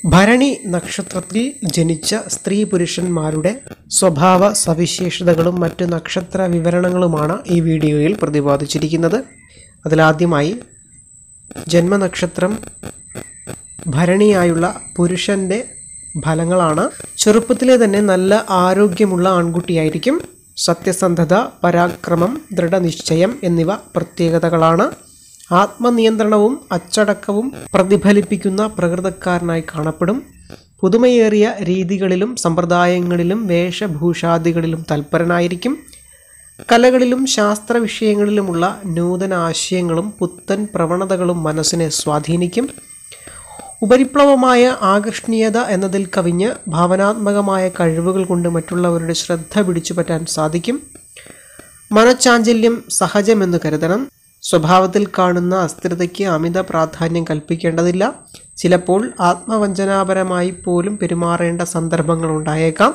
ഭരണി നക്ഷത്രത്തിൽ ജനിച്ച സ്ത്രീ പുരുഷന്മാരുടെ സ്വഭാവ സവിശേഷതകളും മറ്റ് നക്ഷത്ര വിവരണങ്ങളുമാണ് ഈ വീഡിയോയിൽ പ്രതിപാദിച്ചിരിക്കുന്നത് അതിലാദ്യമായി ജന്മനക്ഷത്രം ഭരണിയായുള്ള പുരുഷൻ്റെ ഫലങ്ങളാണ് ചെറുപ്പത്തിലെ തന്നെ നല്ല ആരോഗ്യമുള്ള ആൺകുട്ടിയായിരിക്കും സത്യസന്ധത പരാക്രമം ദൃഢനിശ്ചയം എന്നിവ പ്രത്യേകതകളാണ് ആത്മനിയന്ത്രണവും അച്ചടക്കവും പ്രതിഫലിപ്പിക്കുന്ന പ്രകൃതക്കാരനായി കാണപ്പെടും പുതുമയേറിയ രീതികളിലും സമ്പ്രദായങ്ങളിലും വേഷഭൂഷാദികളിലും തൽപരനായിരിക്കും കലകളിലും ശാസ്ത്ര വിഷയങ്ങളിലുമുള്ള നൂതന ആശയങ്ങളും പുത്തൻ പ്രവണതകളും മനസ്സിനെ സ്വാധീനിക്കും ഉപരിപ്ലവമായ ആകർഷണീയത എന്നതിൽ കവിഞ്ഞ് ഭാവനാത്മകമായ കഴിവുകൾ കൊണ്ട് മറ്റുള്ളവരുടെ ശ്രദ്ധ പിടിച്ചുപറ്റാൻ സാധിക്കും മനഃചാഞ്ചല്യം സഹജമെന്ന് കരുതണം സ്വഭാവത്തിൽ കാണുന്ന അസ്ഥിരതയ്ക്ക് അമിത പ്രാധാന്യം കൽപ്പിക്കേണ്ടതില്ല ചിലപ്പോൾ ആത്മവഞ്ചനാപരമായി പോലും പെരുമാറേണ്ട സന്ദർഭങ്ങൾ ഉണ്ടായേക്കാം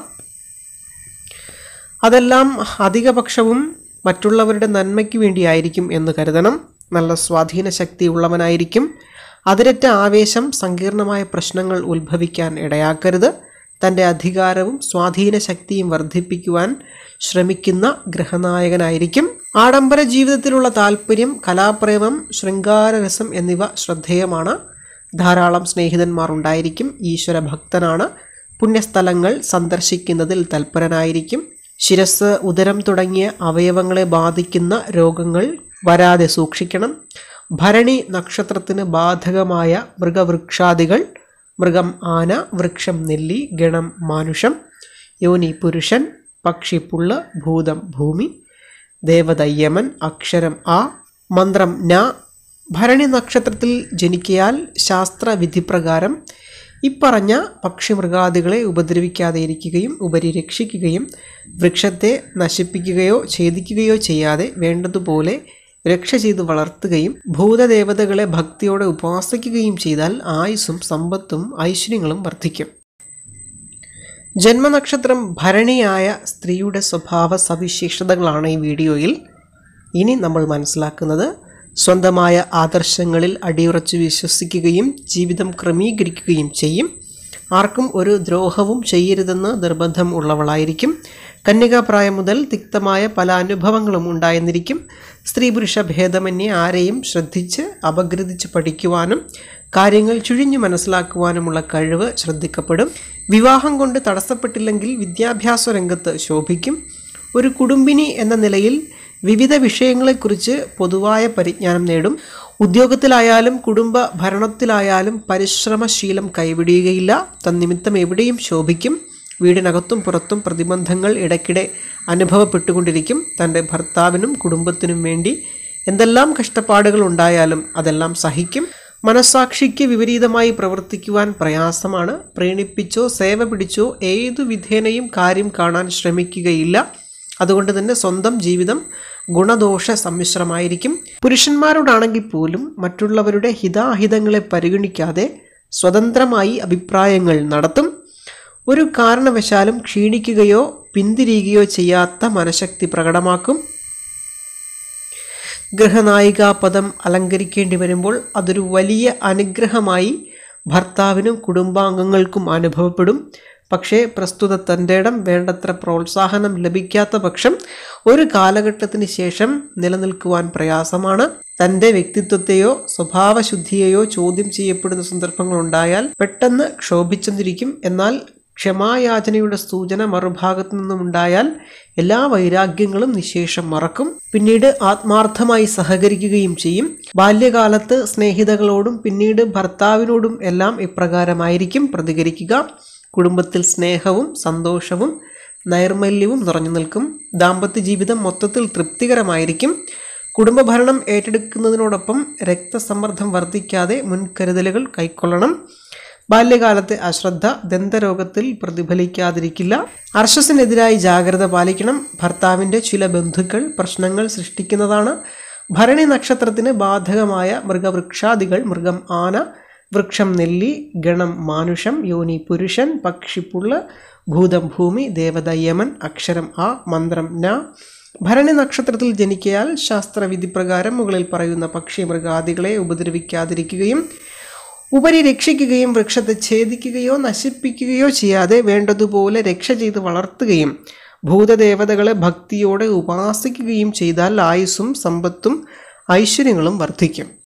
അതെല്ലാം അധികപക്ഷവും മറ്റുള്ളവരുടെ നന്മയ്ക്ക് വേണ്ടിയായിരിക്കും എന്ന് കരുതണം നല്ല സ്വാധീന ശക്തി ഉള്ളവനായിരിക്കും അതിരറ്റ ആവേശം സങ്കീർണമായ പ്രശ്നങ്ങൾ ഉത്ഭവിക്കാൻ ഇടയാക്കരുത് തൻ്റെ അധികാരവും സ്വാധീന ശക്തിയും വർദ്ധിപ്പിക്കുവാൻ ശ്രമിക്കുന്ന ഗ്രഹനായകനായിരിക്കും ആഡംബര ജീവിതത്തിലുള്ള താല്പര്യം കലാപ്രേമം ശൃംഗാരരസം എന്നിവ ശ്രദ്ധേയമാണ് ധാരാളം സ്നേഹിതന്മാർ ഉണ്ടായിരിക്കും ഈശ്വര ഭക്തനാണ് പുണ്യസ്ഥലങ്ങൾ സന്ദർശിക്കുന്നതിൽ തൽപരനായിരിക്കും ശിരസ് ഉദരം തുടങ്ങിയ അവയവങ്ങളെ ബാധിക്കുന്ന രോഗങ്ങൾ വരാതെ സൂക്ഷിക്കണം ഭരണി നക്ഷത്രത്തിന് ബാധകമായ മൃഗവൃക്ഷാദികൾ മൃഗം ആന വൃക്ഷം നെല്ലി ഗണം മാനുഷം യോനി പുരുഷൻ പക്ഷി പുള്ള് ഭൂതം ഭൂമി ദേവതയ്യമൻ അക്ഷരം ആ മന്ത്രം ന ഭരണി നക്ഷത്രത്തിൽ ജനിക്കിയാൽ ശാസ്ത്രവിധിപ്രകാരം ഇപ്പറഞ്ഞ പക്ഷിമൃഗാദികളെ ഉപദ്രവിക്കാതെ ഇരിക്കുകയും ഉപരി രക്ഷിക്കുകയും വൃക്ഷത്തെ നശിപ്പിക്കുകയോ ഛേദിക്കുകയോ ചെയ്യാതെ വേണ്ടതുപോലെ രക്ഷ ചെയ്ത് വളർത്തുകയും ഭൂതദേവതകളെ ഭക്തിയോടെ ഉപാസിക്കുകയും ചെയ്താൽ ആയുസ്സും സമ്പത്തും ഐശ്വര്യങ്ങളും വർദ്ധിക്കും ജന്മനക്ഷത്രം ഭരണിയായ സ്ത്രീയുടെ സ്വഭാവ സവിശേഷതകളാണ് ഈ വീഡിയോയിൽ ഇനി നമ്മൾ മനസ്സിലാക്കുന്നത് സ്വന്തമായ ആദർശങ്ങളിൽ അടിയുറച്ച് വിശ്വസിക്കുകയും ജീവിതം ക്രമീകരിക്കുകയും ചെയ്യും ആർക്കും ഒരു ദ്രോഹവും ചെയ്യരുതെന്ന് നിർബന്ധം ഉള്ളവളായിരിക്കും കന്യകാപ്രായം മുതൽ തിക്തമായ പല അനുഭവങ്ങളും ഉണ്ടായെന്നിരിക്കും സ്ത്രീ പുരുഷ ഭേദമന്യേ ആരെയും ശ്രദ്ധിച്ച് അപഗ്രഥിച്ച് പഠിക്കുവാനും കാര്യങ്ങൾ ചുഴിഞ്ഞു മനസ്സിലാക്കുവാനുമുള്ള കഴിവ് ശ്രദ്ധിക്കപ്പെടും വിവാഹം കൊണ്ട് തടസ്സപ്പെട്ടില്ലെങ്കിൽ വിദ്യാഭ്യാസ രംഗത്ത് ശോഭിക്കും ഒരു കുടുംബിനി എന്ന നിലയിൽ വിവിധ വിഷയങ്ങളെക്കുറിച്ച് പൊതുവായ പരിജ്ഞാനം നേടും ഉദ്യോഗത്തിലായാലും കുടുംബ ഭരണത്തിലായാലും പരിശ്രമശീലം കൈവിടുകയില്ല തന്നിമിത്തം എവിടെയും ശോഭിക്കും വീടിനകത്തും പുറത്തും പ്രതിബന്ധങ്ങൾ ഇടയ്ക്കിടെ അനുഭവപ്പെട്ടുകൊണ്ടിരിക്കും തൻ്റെ ഭർത്താവിനും കുടുംബത്തിനും വേണ്ടി എന്തെല്ലാം കഷ്ടപ്പാടുകൾ ഉണ്ടായാലും അതെല്ലാം സഹിക്കും മനസാക്ഷിക്ക് വിപരീതമായി പ്രവർത്തിക്കുവാൻ പ്രയാസമാണ് പ്രീണിപ്പിച്ചോ സേവ പിടിച്ചോ ഏതു വിധേനയും കാര്യം കാണാൻ ശ്രമിക്കുകയില്ല അതുകൊണ്ട് തന്നെ സ്വന്തം ജീവിതം ഗുണദോഷ സമ്മിശ്രമായിരിക്കും പുരുഷന്മാരോടാണെങ്കിൽ പോലും മറ്റുള്ളവരുടെ ഹിതാഹിതങ്ങളെ പരിഗണിക്കാതെ സ്വതന്ത്രമായി അഭിപ്രായങ്ങൾ നടത്തും ഒരു കാരണവശാലും ക്ഷീണിക്കുകയോ പിന്തിരിയുകയോ ചെയ്യാത്ത മനഃശക്തി പ്രകടമാക്കും ഗൃഹനായികാ പദം അലങ്കരിക്കേണ്ടി വരുമ്പോൾ അതൊരു വലിയ അനുഗ്രഹമായി ഭർത്താവിനും കുടുംബാംഗങ്ങൾക്കും അനുഭവപ്പെടും പക്ഷേ പ്രസ്തുത തൻ്റെ ഇടം വേണ്ടത്ര പ്രോത്സാഹനം ലഭിക്കാത്ത പക്ഷം ഒരു കാലഘട്ടത്തിന് ശേഷം നിലനിൽക്കുവാൻ പ്രയാസമാണ് തൻ്റെ വ്യക്തിത്വത്തെയോ സ്വഭാവശുദ്ധിയെയോ ചോദ്യം ചെയ്യപ്പെടുന്ന സന്ദർഭങ്ങൾ ഉണ്ടായാൽ പെട്ടെന്ന് ക്ഷോഭിച്ചെന്നിരിക്കും എന്നാൽ ക്ഷമായാചനയുടെ സൂചന മറുഭാഗത്തു നിന്നുമുണ്ടായാൽ എല്ലാ വൈരാഗ്യങ്ങളും നിശേഷം മറക്കും പിന്നീട് ആത്മാർത്ഥമായി സഹകരിക്കുകയും ചെയ്യും ബാല്യകാലത്ത് സ്നേഹിതകളോടും പിന്നീട് ഭർത്താവിനോടും എല്ലാം ഇപ്രകാരമായിരിക്കും പ്രതികരിക്കുക കുടുംബത്തിൽ സ്നേഹവും സന്തോഷവും നൈർമല്യവും നിറഞ്ഞു നിൽക്കും ദാമ്പത്യ ജീവിതം മൊത്തത്തിൽ തൃപ്തികരമായിരിക്കും കുടുംബഭരണം ഏറ്റെടുക്കുന്നതിനോടൊപ്പം രക്തസമ്മർദ്ദം വർദ്ധിക്കാതെ മുൻകരുതലുകൾ കൈക്കൊള്ളണം ബാല്യകാലത്തെ അശ്രദ്ധ ദന്തരോഗത്തിൽ പ്രതിഫലിക്കാതിരിക്കില്ല അർഷസിനെതിരായി ജാഗ്രത പാലിക്കണം ഭർത്താവിൻ്റെ ചില ബന്ധുക്കൾ പ്രശ്നങ്ങൾ സൃഷ്ടിക്കുന്നതാണ് ഭരണി നക്ഷത്രത്തിന് ബാധകമായ മൃഗവൃക്ഷാദികൾ മൃഗം ആന വൃക്ഷം നെല്ലി ഗണം മാനുഷം യോനി പുരുഷൻ പക്ഷിപ്പുള്ള് ഭൂതം ഭൂമി ദേവത യമൻ അക്ഷരം ആ മന്ത്രം ന ഭരണി നക്ഷത്രത്തിൽ ജനിക്കയാൽ ശാസ്ത്രവിധി പ്രകാരം മുകളിൽ പറയുന്ന പക്ഷി മൃഗാദികളെ ഉപദ്രവിക്കാതിരിക്കുകയും ഉപരി രക്ഷിക്കുകയും വൃക്ഷത്തെ ഛേദിക്കുകയോ നശിപ്പിക്കുകയോ ചെയ്യാതെ വേണ്ടതുപോലെ രക്ഷ ചെയ്ത് വളർത്തുകയും ഭൂതദേവതകളെ ഭക്തിയോടെ ഉപാസിക്കുകയും ചെയ്താൽ ആയുസ്സും സമ്പത്തും ഐശ്വര്യങ്ങളും വർദ്ധിക്കും